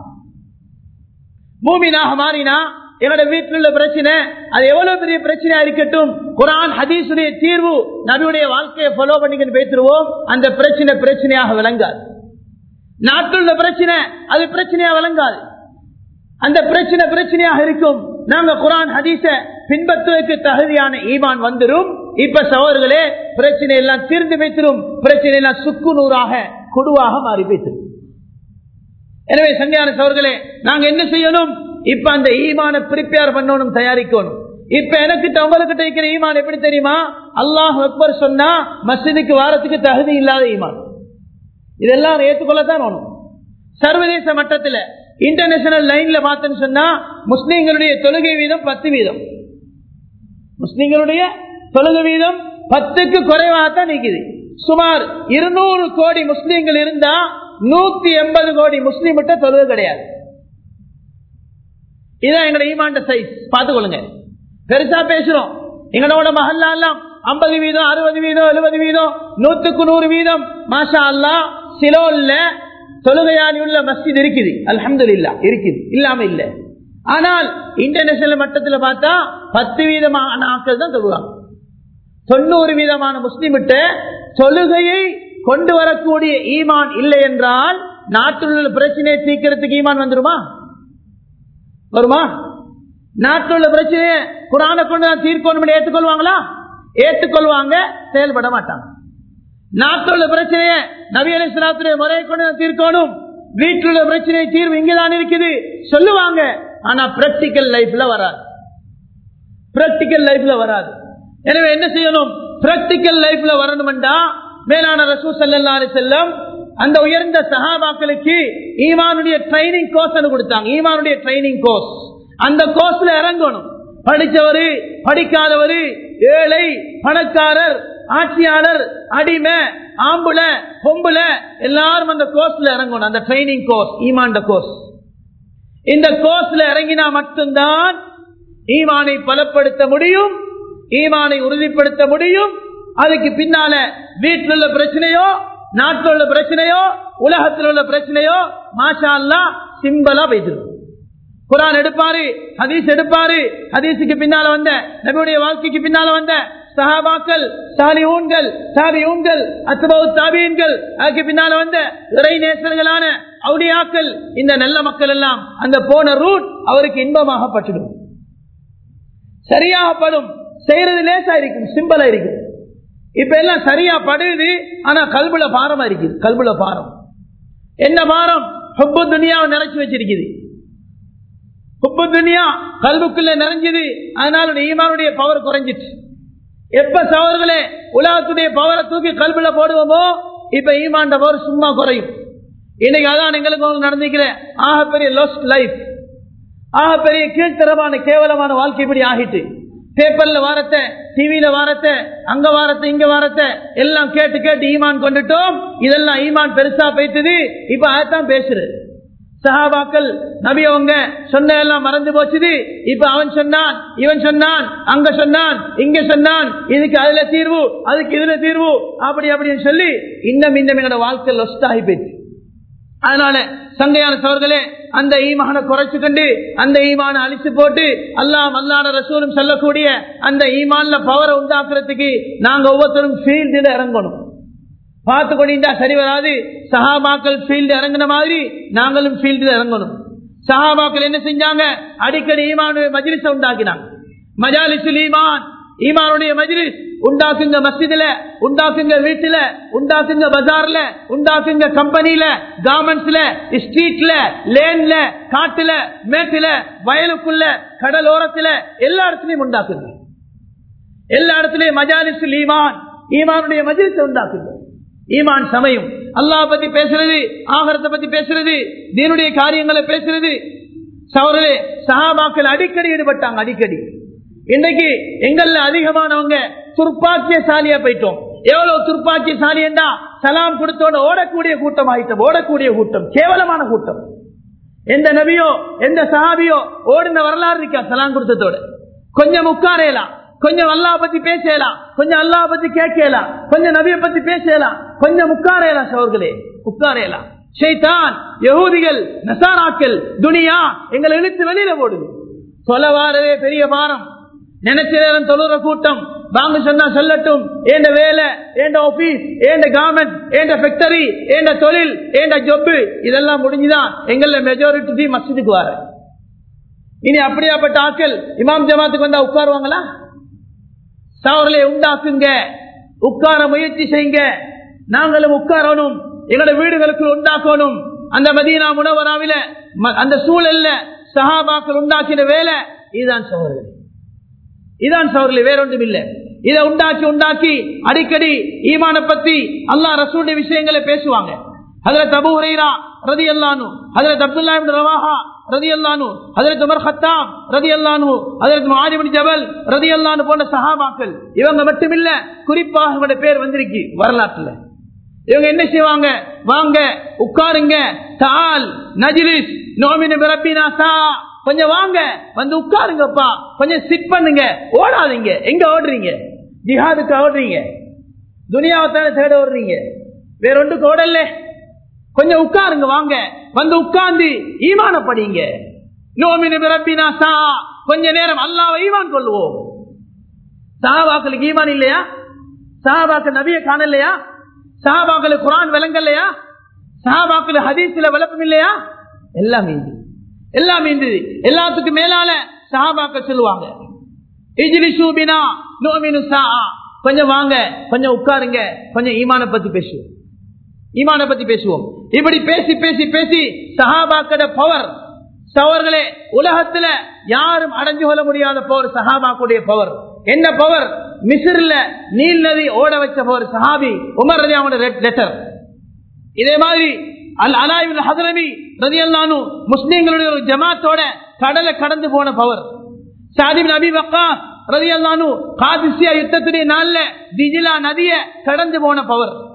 மூமினாக மாறினா எங்களோட வீட்டில் உள்ள பிரச்சனை அது எவ்வளவு பெரிய பிரச்சனையா இருக்கட்டும் குரான் ஹதீசுடைய தீர்வு நபியுடைய வாழ்க்கையை ஃபாலோ பண்ணிக்கிட்டு பேசிடுவோம் அந்த பிரச்சனை பிரச்சனையாக விளங்காது நாட்டுள்ள பிரச்சனை அது பிரச்சனையா விளங்காது அந்த பிரச்சனை பிரச்சனையாக இருக்கும் நாங்க குரான் ஹதீச பின்பற்றுவதற்கு தகுதியான ஈமான் வந்துடும் இப்ப சகோதரர்களே பிரச்சனை எல்லாம் தீர்ந்து வைத்திரும் பிரச்சனை எல்லாம் சுக்கு நூறாக குடுவாக மாறி வைத்திரும் எனவே சங்கையான சவர்களே நாங்க என்ன செய்யணும் இப்ப அந்த ஈமான பிரிப்பேர் பண்ணணும் தயாரிக்கணும் இப்ப எனக்கு உங்ககிட்ட இருக்கிற ஈமான் எப்படி தெரியுமா அல்லாஹ் அக்பர் சொன்னா மஸ்ஜிதுக்கு வாரத்துக்கு தகுதி இல்லாத ஈமான் இதெல்லாம் ஏற்றுக்கொள்ளத்தான் வேணும் சர்வதேச மட்டத்தில் இன்டர்நேஷனல் லைன்ல பார்த்தேன்னு சொன்னா முஸ்லீம்களுடைய தொழுகை வீதம் பத்து வீதம் முஸ்லீம்களுடைய தொழுகை வீதம் பத்துக்கு குறைவாகத்தான் நிற்குது சுமார் இருநூறு கோடி முஸ்லீம்கள் இருந்தா நூத்தி எண்பது கோடி முஸ்லீம் விட்ட தொழுகை கிடையாது இதான் எங்களோட ஈமாண்ட சைஸ் பார்த்துக்கொள்ளுங்க பெருசா பேசுறோம் எங்களோட மகல்லா எல்லாம் ஐம்பது வீதம் அறுபது வீதம் எழுபது வீதம் நூத்துக்கு நூறு வீதம் மாஷா அல்லா சிலோல்ல தொழுகையாளி உள்ள மஸ்ஜித் இருக்குது அலமது இல்லா இருக்குது இல்லாம இல்ல ஆனால் இன்டர்நேஷனல் மட்டத்தில் பார்த்தா பத்து வீதமான ஆட்கள் தான் தொழுவாங்க தொண்ணூறு வீதமான முஸ்லிமிட்ட தொழுகையை கொண்டு வரக்கூடிய ஈமான் இல்லை என்றால் நாட்டில் உள்ள பிரச்சனையை தீர்க்கிறதுக்கு ஈமான் வந்துருமா வருமா நாட்டில் உள்ள பிரச்சனையை குரானை கொண்டு தான் தீர்க்கணும் ஏற்றுக்கொள்வாங்களா ஏற்றுக்கொள்வாங்க செயல்பட மாட்டாங்க நாட்டில் உள்ள பிரச்சனையை நபி அலிஸ்லாத்துடைய முறையை கொண்டு தான் தீர்க்கணும் வீட்டில் உள்ள பிரச்சனை தீர்வு இங்கதான் இருக்குது சொல்லுவாங்க ஆனா பிராக்டிக்கல் லைஃப்ல வராது பிராக்டிக்கல் லைஃப்ல வராது எனவே என்ன செய்யணும் பிராக்டிக்கல் லைஃப்ல வரணும்டா மேலான ரசூ சல்லா செல்லம் அந்த உயர்ந்த சகாபாக்களுக்கு ஈமானுடைய ட்ரைனிங் கோர்ஸ் கொடுத்தாங்க ஈமானுடைய ட்ரைனிங் கோர்ஸ் அந்த கோர்ஸ்ல இறங்கணும் படிச்சவரு படிக்காதவரு ஏழை பணக்காரர் ஆட்சியாளர் அடிமை ஆம்புல பொம்புல எல்லாரும் அந்த கோர்ஸ்ல இறங்கணும் அந்த ட்ரைனிங் கோர்ஸ் ஈமாண்ட கோர்ஸ் இந்த கோர்ஸ்ல இறங்கினா மட்டும்தான் ஈமானை பலப்படுத்த முடியும் ஈமானை உறுதிப்படுத்த முடியும் அதுக்கு பின்னால வீட்டில் உள்ள பிரச்சனையோ நாட்டில் உள்ள பிரச்சனையோ உலகத்தில் உள்ள பிரச்சனையோ மாஷா அல்லா சிம்பிளா வைத்திருக்கும் குரான் எடுப்பாரு ஹதீஸ் எடுப்பாரு ஹதீஸுக்கு பின்னால வந்த நபியுடைய வாழ்க்கைக்கு பின்னால வந்த சஹாபாக்கள் சாலிஹூன்கள் தாபியூன்கள் அத்பவு தாபியன்கள் அதுக்கு பின்னால வந்த இறை நேசர்களான அவுடியாக்கள் இந்த நல்ல மக்கள் எல்லாம் அந்த போன ரூட் அவருக்கு இன்பமாகப்பட்டுடும் சரியாகப்படும் செய்யறது லேசா இருக்கும் சிம்பிளா இருக்கும் இப்ப எல்லாம் சரியா படுது ஆனா கல்புல பாரமா இருக்குது கல்புல பாரம் என்ன பாரம் ஹொப்பு துனியாவை நிறைச்சு வச்சிருக்குது ஹொப்பு துனியா கல்புக்குள்ள நிறைஞ்சது அதனால ஈமானுடைய பவர் குறைஞ்சிச்சு எப்ப சவர்களே உலகத்துடைய பவரை தூக்கி கல்புல போடுவோமோ இப்ப ஈமாண்ட பவர் சும்மா குறையும் இன்னைக்கு அதான் எங்களுக்கு நடந்துக்கிற ஆகப்பெரிய லோஸ்ட் லைஃப் ஆகப்பெரிய கீழ்த்தரமான கேவலமான வாழ்க்கை இப்படி ஆகிட்டு பேப்பர்ல வாரத்தை டிவியில வாரத்தை அங்க வாரத்தை இங்க வாரத்தை எல்லாம் கேட்டு கேட்டு ஈமான் கொண்டுட்டோம் இதெல்லாம் ஈமான் பெருசா பேசுது இப்ப அதான் பேசுறது சஹாபாக்கள் நபி அவங்க சொன்ன எல்லாம் மறந்து போச்சுது இப்ப அவன் சொன்னான் இவன் சொன்னான் அங்க சொன்னான் இங்க சொன்னான் இதுக்கு அதுல தீர்வு அதுக்கு இதுல தீர்வு அப்படி அப்படின்னு சொல்லி இன்னும் இன்னும் எங்களோட வாழ்க்கை லொஸ்ட் ஆகி போயிடுச்சு அதனால சங்கையான சோர்களே அந்த ஈமான குறைச்சு கொண்டு அந்த ஈமான அழிச்சு போட்டு அல்லாம் அல்லாத ரசூலும் சொல்லக்கூடிய அந்த ஈமான்ல பவரை உண்டாக்குறதுக்கு நாங்க ஒவ்வொருத்தரும் ஃபீல்டில் இறங்கணும் பார்த்து கொண்டா சரி வராது சஹாபாக்கள் ஃபீல்டு இறங்கின மாதிரி நாங்களும் ஃபீல்டில் இறங்கணும் சஹாபாக்கள் என்ன செஞ்சாங்க அடிக்கடி ஈமான மஜ்லிஸை உண்டாக்கினாங்க மஜாலிசுல் ஈமான் ஈமானுடைய மஜ்லிஸ் உண்டாக்குங்க மஸ்ஜிதுல உண்டாக்குங்க வீட்டுல உண்டாக்குங்க பஜார்ல உண்டாக்குங்க கம்பெனில கார்மெண்ட்ஸ்ல ஸ்ட்ரீட்ல லேன்ல காட்டுல மேட்டுல வயலுக்குள்ள கடலோரத்துல எல்லா இடத்துலயும் உண்டாக்குங்க எல்லா இடத்துலயும் மஜாலிசுல் ஈமான் ஈமானுடைய மஜிலிசை உண்டாக்குங்க ஈமான் சமயம் அல்லாஹ் பத்தி பேசுறது ஆகரத்தை பத்தி பேசுறது தீனுடைய காரியங்களை பேசுறது சவரே சஹாபாக்கள் அடிக்கடி ஈடுபட்டாங்க அடிக்கடி இன்னைக்கு எங்கள்ல அதிகமானவங்க துர்ப்பாக்கியசாலியா போயிட்டோம் எவ்வளவு துர்ப்பாக்கியசாலியண்டா சலாம் கொடுத்தோட ஓடக்கூடிய கூட்டம் ஆயிட்டோம் ஓடக்கூடிய கூட்டம் கேவலமான கூட்டம் எந்த நபியோ எந்த சஹாபியோ ஓடின வரலாறு இருக்கா சலாம் கொடுத்ததோட கொஞ்சம் உட்காரலாம் கொஞ்சம் அல்லா பத்தி பேசலாம் கொஞ்சம் அல்லா பத்தி கேட்கலாம் கொஞ்சம் நபியை பத்தி பேசலாம் கொஞ்சம் உட்காரலாம் சோர்களே உட்காரலாம் ஷைத்தான் யகூதிகள் நசாராக்கள் துனியா எங்களை இழுத்து வெளியில போடுது சொல்ல வாரவே பெரிய பாரம் நினைச்ச நேரம் தொழுற கூட்டம் வாங்க சொன்னா சொல்லட்டும் ஏண்ட வேலை ஏண்ட ஆபீஸ் ஏண்ட கவர்மெண்ட் ஏண்ட ஃபேக்டரி ஏண்ட தொழில் ஏண்ட ஜொப்பு இதெல்லாம் முடிஞ்சுதான் எங்கள மெஜாரிட்டி மஸ்ஜிதுக்கு வர இனி அப்படியாப்பட்ட ஆட்கள் இமாம் ஜமாத்துக்கு வந்தா உட்காருவாங்களா சவர்களை உண்டாக்குங்க உட்கார முயற்சி செய்யுங்க நாங்களும் உட்காரணும் எங்களோட வீடுகளுக்கு உண்டாக்கணும் அந்த மதீனா முனவராவில அந்த சூழல்ல சஹாபாக்கள் உண்டாக்கின வேலை இதுதான் சவர்கள் இதான் சவர்களே வேறொன்றும் இல்லை இதை உண்டாக்கி உண்டாக்கி அடிக்கடி ஈமான பத்தி அல்லா ரசூடைய விஷயங்களை பேசுவாங்க அதுல தபு உரைரா ரதி அல்லானு அதுல அப்துல்லா ரவாஹா ரதி அல்லானு அதற்கு உமர் ஹத்தாம் ரதி அல்லானு அதற்கு மாஜிபின் ஜபல் ரதி அல்லானு போன்ற சஹாபாக்கள் இவங்க மட்டுமில்ல குறிப்பாக இவங்க பேர் வந்திருக்கு வரலாற்றுல இவங்க என்ன செய்வாங்க வாங்க உட்காருங்க தால் நஜிலிஸ் நோமின பிறப்பினா சா கொஞ்சம் வாங்க வந்து உட்காருங்கப்பா கொஞ்சம் சிட் பண்ணுங்க ஓடாதீங்க எங்க ஓடுறீங்க ஜிஹாதுக்கு ஓடுறீங்க துனியாவை தானே தேட ஓடுறீங்க வேற ஒன்றுக்கு ஓடல கொஞ்சம் உட்காருங்க வாங்க வந்து உட்கார்ந்து ஈமான படிங்க நோமினு பிறப்பினா சா கொஞ்ச நேரம் அல்லாவை ஈமான் கொள்வோம் சாபாக்களுக்கு ஈமான் இல்லையா சாபாக்கள் நபிய காணலையா சாபாக்களுக்கு குரான் விளங்கலையா சாபாக்கள் ஹதீஸ்ல விளக்கம் இல்லையா எல்லாம் மீந்து எல்லாம் மீந்து எல்லாத்துக்கும் மேலால சஹாபாக்கள் சொல்லுவாங்க கொஞ்சம் வாங்க கொஞ்சம் உட்காருங்க கொஞ்சம் ஈமான பத்தி பேசுவோம் ஈமான பத்தி பேசுவோம் இப்படி பேசி பேசி பேசி சஹாபாக்கட பவர் சவர்களே உலகத்துல யாரும் அடைஞ்சு கொள்ள முடியாத பவர் சஹாபாக்குடைய பவர் என்ன பவர் மிசிர்ல நீல் நதி ஓட வச்ச பவர் சஹாபி உமர் ரதி அவனோட லெட்டர் இதே மாதிரி அல் அலாயின் ஹதரமி ரதி அல்லானு முஸ்லீம்களுடைய ஒரு ஜமாத்தோட கடலை கடந்து போன பவர் சாதிப் நபி மக்கா ரதி அல்லானு காதிசியா யுத்தத்துடைய நாள்ல திஜிலா நதிய கடந்து போன பவர்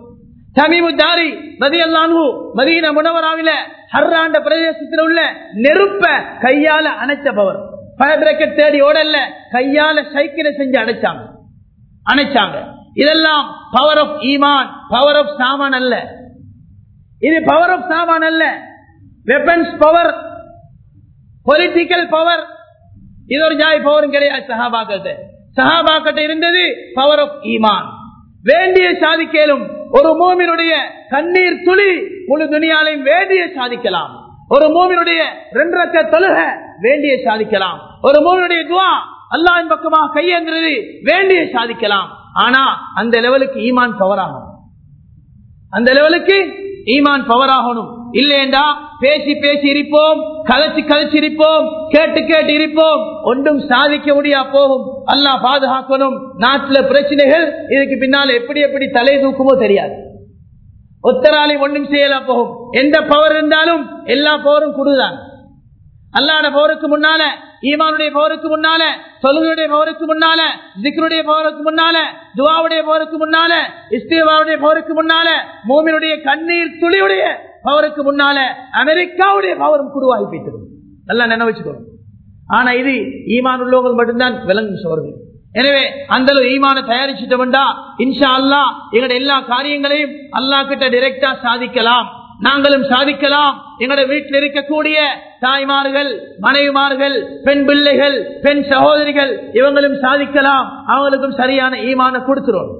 தமிமுத்தாரி ரதியல்லானு மதீன முனவராவில ஹர்ராண்ட பிரதேசத்தில் உள்ள நெருப்ப கையால அணைச்ச பவர் ஃபயர் பிரேக்கெட் தேடி ஓடல்ல கையால சைக்கிளை செஞ்சு அணைச்சாங்க அணைச்சாங்க இதெல்லாம் பவர் ஆஃப் ஈமான் பவர் ஆஃப் சாமான் அல்ல இது பவர் ஆஃப் சாமான் அல்ல வெப்பன்ஸ் பவர் பொலிட்டிக்கல் பவர் இது ஒரு ஜாய் பவரும் கிடையாது சஹாபாக்கிட்ட சஹாபாக்கிட்ட இருந்தது பவர் ஆஃப் ஈமான் வேண்டிய சாதிக்கலும் ஒரு மூமினுடைய கண்ணீர் துளி முழு துணியாலையும் வேண்டிய சாதிக்கலாம் ஒரு மூமினுடைய ரெண்டு ரக்க தொழுக வேண்டிய சாதிக்கலாம் ஒரு மூமினுடைய துவா அல்லாஹின் பக்கமாக கையேந்திரது வேண்டிய சாதிக்கலாம் ஆனா அந்த லெவலுக்கு ஈமான் பவர் ஆகும் அந்த லெவலுக்கு ஈமான் பவர் ஆகணும் இல்லையண்டா பேசி பேசி இருப்போம் கதைச்சு கதைச்சு இருப்போம் கேட்டு கேட்டு இருப்போம் ஒன்றும் சாதிக்க முடியா போகும் அல்லாஹ் பாதுகாக்கணும் நாட்டுல பிரச்சனைகள் இதுக்கு பின்னால் எப்படி எப்படி தலை தூக்குமோ தெரியாது ஒத்தராளி ஒன்றும் செய்யலாம் போகும் எந்த பவர் இருந்தாலும் எல்லா பவரும் கொடுதான் அல்லாட பவருக்கு முன்னால ஈமானுடைய பவருக்கு முன்னால தொழுகையுடைய பவருக்கு முன்னால ஜிக்ருடைய பவருக்கு முன்னால துவாவுடைய பவருக்கு முன்னால இஸ்தீவாவுடைய பவருக்கு முன்னால மூமினுடைய கண்ணீர் துளியுடைய பவருக்கு முன்னால அமெரிக்காவுடைய பவரும் குருவாகி போய்த்தரும் நல்லா நினைவச்சுக்கணும் ஆனா இது ஈமான் உள்ளவர்கள் மட்டும்தான் விளங்கும் சோர்கள் எனவே அந்த அளவு ஈமான தயாரிச்சுட்டோம்டா இன்ஷா அல்லா எங்களோட எல்லா காரியங்களையும் அல்லா கிட்ட டிரெக்டா சாதிக்கலாம் நாங்களும் சாதிக்கலாம் எங்களோட வீட்டில் இருக்கக்கூடிய தாய்மார்கள் மனைவிமார்கள் பெண் பிள்ளைகள் பெண் சகோதரிகள் இவங்களும் சாதிக்கலாம் அவங்களுக்கும் சரியான ஈமான கொடுத்துரும்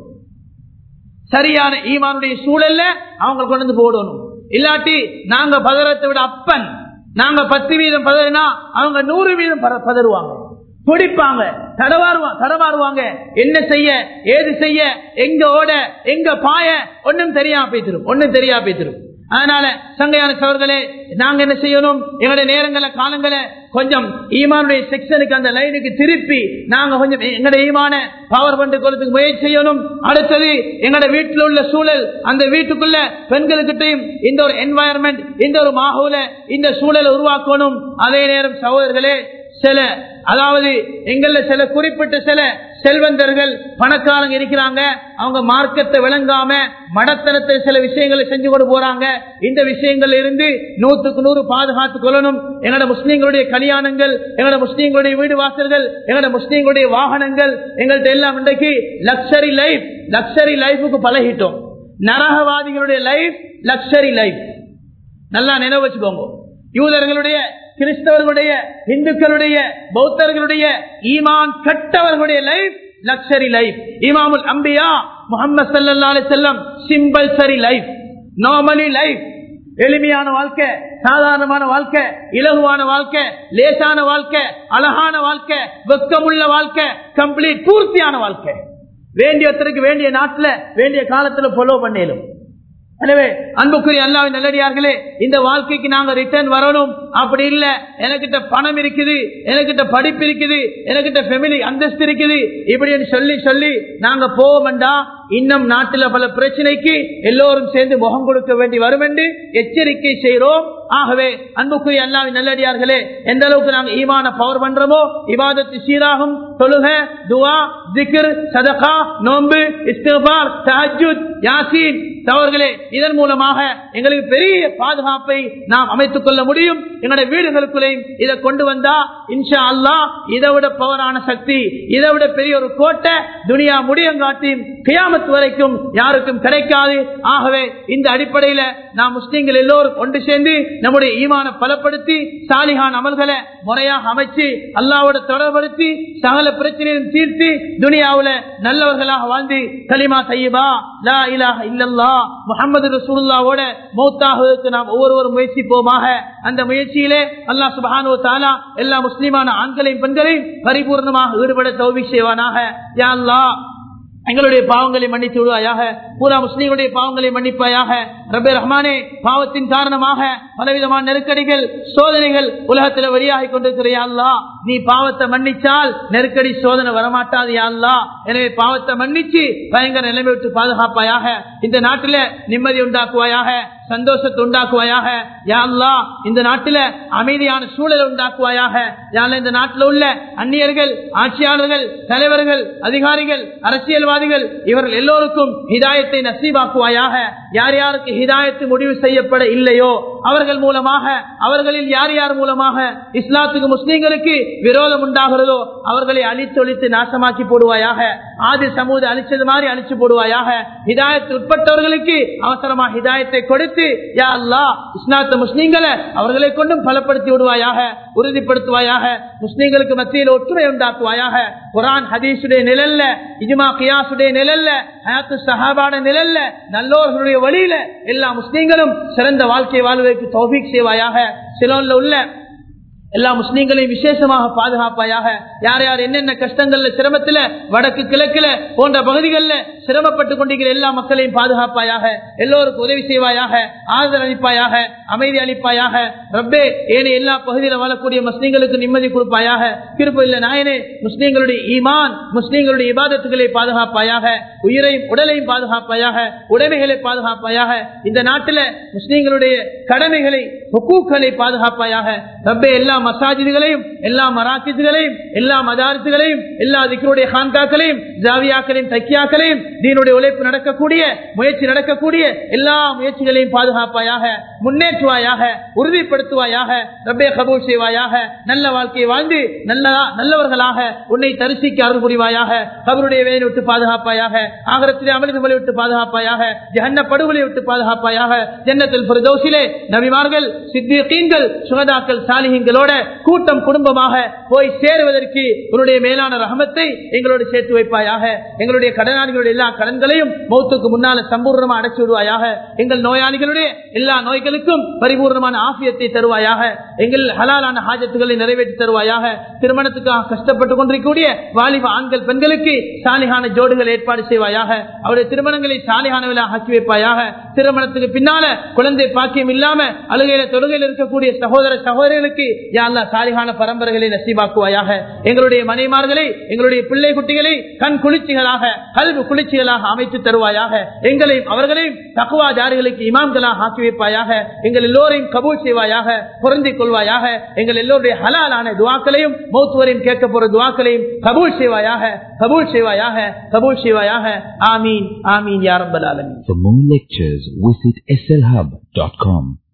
சரியான ஈமானுடைய சூழல்ல அவங்க கொண்டு வந்து போடணும் இல்லாட்டி நாங்க பதறத்தை விட அப்பன் நாங்க பத்து வீதம் பதறினா அவங்க நூறு வீதம் பதறுவாங்க துடிப்பாங்க தடவாருவா தடவாருவாங்க என்ன செய்ய ஏது செய்ய எங்க ஓட எங்க பாய ஒன்னும் தெரியா பேத்திரும் ஒன்னும் தெரியா பேத்திரும் அதனால சங்கையான சவர்களே நாங்க என்ன செய்யணும் எங்களுடைய நேரங்களை காலங்களை கொஞ்சம் ஈமானுடைய செக்ஷனுக்கு அந்த லைனுக்கு திருப்பி நாங்க கொஞ்சம் எங்களுடைய ஈமான பவர் பண்ணி கொள்றதுக்கு முயற்சி செய்யணும் அடுத்தது எங்களுடைய வீட்டில் உள்ள சூழல் அந்த வீட்டுக்குள்ள பெண்களுக்கிட்டையும் இந்த ஒரு என்வாயர்மெண்ட் இந்த ஒரு மாகூல இந்த சூழலை உருவாக்கணும் அதே நேரம் சகோதரர்களே சில அதாவது எங்கள சில குறிப்பிட்ட சில செல்வந்தர்கள் பணக்காரங்க இருக்கிறாங்க அவங்க மார்க்கத்தை விளங்காம மடத்தனத்தை சில விஷயங்களை செஞ்சு கொண்டு போறாங்க இந்த விஷயங்கள் இருந்து நூத்துக்கு நூறு பாதுகாத்துக் கொள்ளணும் எங்களோட முஸ்லீம்களுடைய கல்யாணங்கள் எங்களோட முஸ்லீம்களுடைய வீடு வாசல்கள் எங்களோட முஸ்லீம்களுடைய வாகனங்கள் எங்கள்கிட்ட எல்லாம் இன்றைக்கு லக்ஸரி லைஃப் லக்ஸரி லைஃபுக்கு பழகிட்டோம் நரகவாதிகளுடைய லைஃப் லக்ஸரி லைஃப் நல்லா நினைவு வச்சுக்கோங்க யூதர்களுடைய கிறிஸ்தவர்களுடைய இந்துக்களுடைய பௌத்தர்களுடைய ஈமான் கட்டவர்களுடைய லைஃப் லக்ஸரி லைஃப் இமாமுல் அம்பியா முகமது சல்லா செல்லம் சிம்பிள் சரி லைஃப் நார்மலி லைஃப் எளிமையான வாழ்க்கை சாதாரணமான வாழ்க்கை இலகுவான வாழ்க்கை லேசான வாழ்க்கை அழகான வாழ்க்கை வெக்கமுள்ள வாழ்க்கை கம்ப்ளீட் பூர்த்தியான வாழ்க்கை வேண்டியவத்திற்கு வேண்டிய நாட்டுல வேண்டிய காலத்துல ஃபாலோ பண்ணலும் எனவே அன்புக்குரிய அல்லாவின் நல்லடியார்களே இந்த வாழ்க்கைக்கு நாங்க ரிட்டர்ன் வரணும் அப்படி இல்ல எனக்கிட்ட பணம் இருக்குது எனக்கிட்ட படிப்பு இருக்குது எனக்கிட்ட ஃபெமிலி அந்தஸ்து இருக்குது இப்படின்னு சொல்லி சொல்லி நாங்க போவோம்டா இன்னும் நாட்டுல பல பிரச்சனைக்கு எல்லோரும் சேர்ந்து முகம் கொடுக்க வேண்டி வரும் என்று எச்சரிக்கை செய்கிறோம் ஆகவே அன்புக்குரிய அல்லாவின் நல்லடியார்களே எந்த அளவுக்கு நாங்க ஈமான பவர் பண்றோமோ இவாதத்து சீராகும் தொழுக துவா திக்ர் சதகா நோன்பு இஸ்திஃபார் தஹஜ்ஜுத் யாசீன் தவறுகளே இதன் மூலமாக எங்களுக்கு பெரிய பாதுகாப்பை நாம் அமைத்துக் கொள்ள முடியும் எங்களுடைய வீடுகளுக்குள்ளேயும் இதை கொண்டு வந்தா இன்ஷா அல்லா இதை விட பவரான சக்தி இதை விட பெரிய ஒரு கோட்டை துனியா முடியங்காட்டி கியாமத்து வரைக்கும் யாருக்கும் கிடைக்காது ஆகவே இந்த அடிப்படையில நாம் முஸ்லீம்கள் எல்லோரும் ஒன்று சேர்ந்து நம்முடைய ஈமான பலப்படுத்தி சாலிகான் அமல்களை முறையாக அமைச்சு அல்லாவோட தொடர்படுத்தி சகல பிரச்சனையும் தீர்த்து துனியாவுல நல்லவர்களாக வாழ்ந்து கலிமா தையபா லா இலாஹ இல்லல்லா முகமது ரசூலுல்லாவோட மௌத்தாகுவதற்கு நாம் ஒவ்வொருவரும் முயற்சிப்போமாக அந்த முயற்சியிலே அல்லாஹ் சுபஹானு தாலா எல்லா முஸ்லிமான ஆண்களையும் பெண்களையும் பரிபூர்ணமாக ஈடுபட தௌவி செய்வானாக யா அல்லாஹ் எங்களுடைய பாவங்களை மன்னித்து விடுவாயாக பூரா முஸ்லீம்களுடைய பாவங்களை மன்னிப்பாயாக ரபே ரஹ்மானே பாவத்தின் காரணமாக பலவிதமான நெருக்கடிகள் சோதனைகள் உலகத்தில் வெளியாகி கொண்டிருக்கிற அல்லா நீ பாவத்தை மன்னிச்சால் நெருக்கடி சோதனை வரமாட்டாது அல்லா எனவே பாவத்தை மன்னிச்சு பயங்கர நிலைமை விட்டு பாதுகாப்பாயாக இந்த நாட்டில நிம்மதி உண்டாக்குவாயாக சந்தோஷத்தை உண்டாக்குவாயாக யாழ்லா இந்த நாட்டில அமைதியான சூழலை உண்டாக்குவாயாக யாழ் இந்த நாட்டில் உள்ள அந்நியர்கள் ஆட்சியாளர்கள் தலைவர்கள் அதிகாரிகள் அரசியல்வாதிகள் இவர்கள் எல்லோருக்கும் ஹிதாயத் ஹிதாயத்தை நசீவாக்குவாயாக யார் யாருக்கு ஹிதாயத்து முடிவு செய்யப்பட இல்லையோ அவர்கள் மூலமாக அவர்களில் யார் யார் மூலமாக இஸ்லாத்துக்கு முஸ்லீம்களுக்கு விரோதம் உண்டாகிறதோ அவர்களை அழித்தொழித்து நாசமாக்கி போடுவாயாக ஆதி சமூக அழிச்சது மாதிரி அழிச்சு போடுவாயாக ஹிதாயத்து உட்பட்டவர்களுக்கு அவசரமா ஹிதாயத்தை கொடுத்து யா அல்லா இஸ்லாத்த முஸ்லீம்களை அவர்களை கொண்டும் பலப்படுத்தி விடுவாயாக உறுதிப்படுத்துவாயாக முஸ்லீம்களுக்கு மத்தியில் ஒற்றுமை உண்டாக்குவாயாக குரான் ஹதீஸுடைய நிழல்ல இஜ்மா கியாசுடைய நிழல்ல ஹயாத்து சஹாபாட நிழல்ல நல்லோர்களுடைய வழியில எல்லா முஸ்லீம்களும் சிறந்த வாழ்க்கை வாழ்வதற்கு தௌஃபீக் செய்வாயாக சிலோன்ல உள்ள எல்லா முஸ்லீம்களையும் விசேஷமாக பாதுகாப்பாயாக யார் யார் என்னென்ன கஷ்டங்கள்ல சிரமத்துல வடக்கு கிழக்குல போன்ற பகுதிகளில் சிரமப்பட்டு கொண்டிருக்கிற எல்லா மக்களையும் பாதுகாப்பாயாக எல்லோருக்கும் உதவி செய்வாயாக ஆறுதல் அளிப்பாயாக அமைதி அளிப்பாயாக ரப்பே ஏனைய எல்லா பகுதியில் வாழக்கூடிய முஸ்லீம்களுக்கு நிம்மதி கொடுப்பாயாக திருப்ப இல்ல நாயனே முஸ்லீம்களுடைய ஈமான் முஸ்லீம்களுடைய இபாதத்துகளை பாதுகாப்பாயாக உயிரையும் உடலையும் பாதுகாப்பாயாக உடைமைகளை பாதுகாப்பாயாக இந்த நாட்டில முஸ்லீம்களுடைய கடமைகளை ஹுக்கூக்களை பாதுகாப்பாயாக ரப்பே எல்லா மசாஜிதுகளையும் எல்லா மராக்கிதுகளையும் எல்லா மதாரத்துகளையும் எல்லா திக்கருடைய ஹான்காக்களையும் ஜாவியாக்களையும் தக்கியாக்களையும் தீனுடைய உழைப்பு நடக்கக்கூடிய முயற்சி நடக்கக்கூடிய எல்லா முயற்சிகளையும் பாதுகாப்பாயாக முன்னேற்றுவாயாக உறுதிப்படுத்துவாயாக ரப்பே கபூல் செய்வாயாக நல்ல வாழ்க்கையை வாழ்ந்து நல்ல நல்லவர்களாக உன்னை தரிசிக்க அருள் புரிவாயாக கபருடைய வேலை விட்டு பாதுகாப்பாயாக ஆகரத்திலே அமிர்தமலை விட்டு பாதுகாப்பாயாக ஜஹன்ன படுகொலை விட்டு பாதுகாப்பாயாக ஜன்னத்தில் பிரதோசிலே நபிமார்கள் சித்தியீன்கள் சுகதாக்கள் சாலிகங்களோட கூட்டம் குடும்பமாக போய் சேருவதற்கு உன்னுடைய மேலான ரகமத்தை எங்களோடு சேர்த்து வைப்பாயாக எங்களுடைய கடனாளிகளுடைய எல்லா கடன்களையும் மௌத்துக்கு முன்னால சம்பூர்ணமா அடைச்சு விடுவாயாக எங்கள் நோயாளிகளுடைய எல்லா நோய்களுக்கும் பரிபூர்ணமான ஆசியத்தை தருவாயாக எங்கள் ஹலாலான ஹாஜத்துகளை நிறைவேற்றி தருவாயாக திருமணத்துக்காக கஷ்டப்பட்டு கொண்டிருக்கக்கூடிய வாலிப ஆண்கள் பெண்களுக்கு சாலிகான ஜோடுகள் ஏற்பாடு செய்வாயாக அவருடைய திருமணங்களை சாலிகானவிலா ஆக்கி வைப்பாயாக திருமணத்துக்கு பின்னால குழந்தை பாக்கியம் இல்லாம அழுகையில தொழுகையில் இருக்கக்கூடிய சகோதர சகோதரிகளுக்கு யாழ்லா சாலிகான பரம்பரைகளை நசீவாக்குவாயாக எங்களுடைய மனைமார்களை எங்களுடைய பிள்ளை குட்டிகளை கண் குளிர்ச்சிகளாக கல்வி குளிர்ச்சிகளாக அமைத்து தருவாயாக எங்களையும் அவர்களையும் தக்குவா ஜாரிகளுக்கு இமாம்களாக ஆக்கி வைப்பாயாக எங்கள் எல்லோரையும் கபூல் செய்வாயாக பொருந்திக் கொள்வாயாக எங்கள் எல்லோருடைய ஹலாலான துவாக்களையும் மௌத்துவரையும் கேட்க போற துவாக்களையும் கபூல் செய்வாயாக கபூல் செய்வாயாக கபூல் செய்வாயாக ஆமீன் ஆமீன் யாரம்பல் ஆலமீன் For more lectures, visit slhub.com.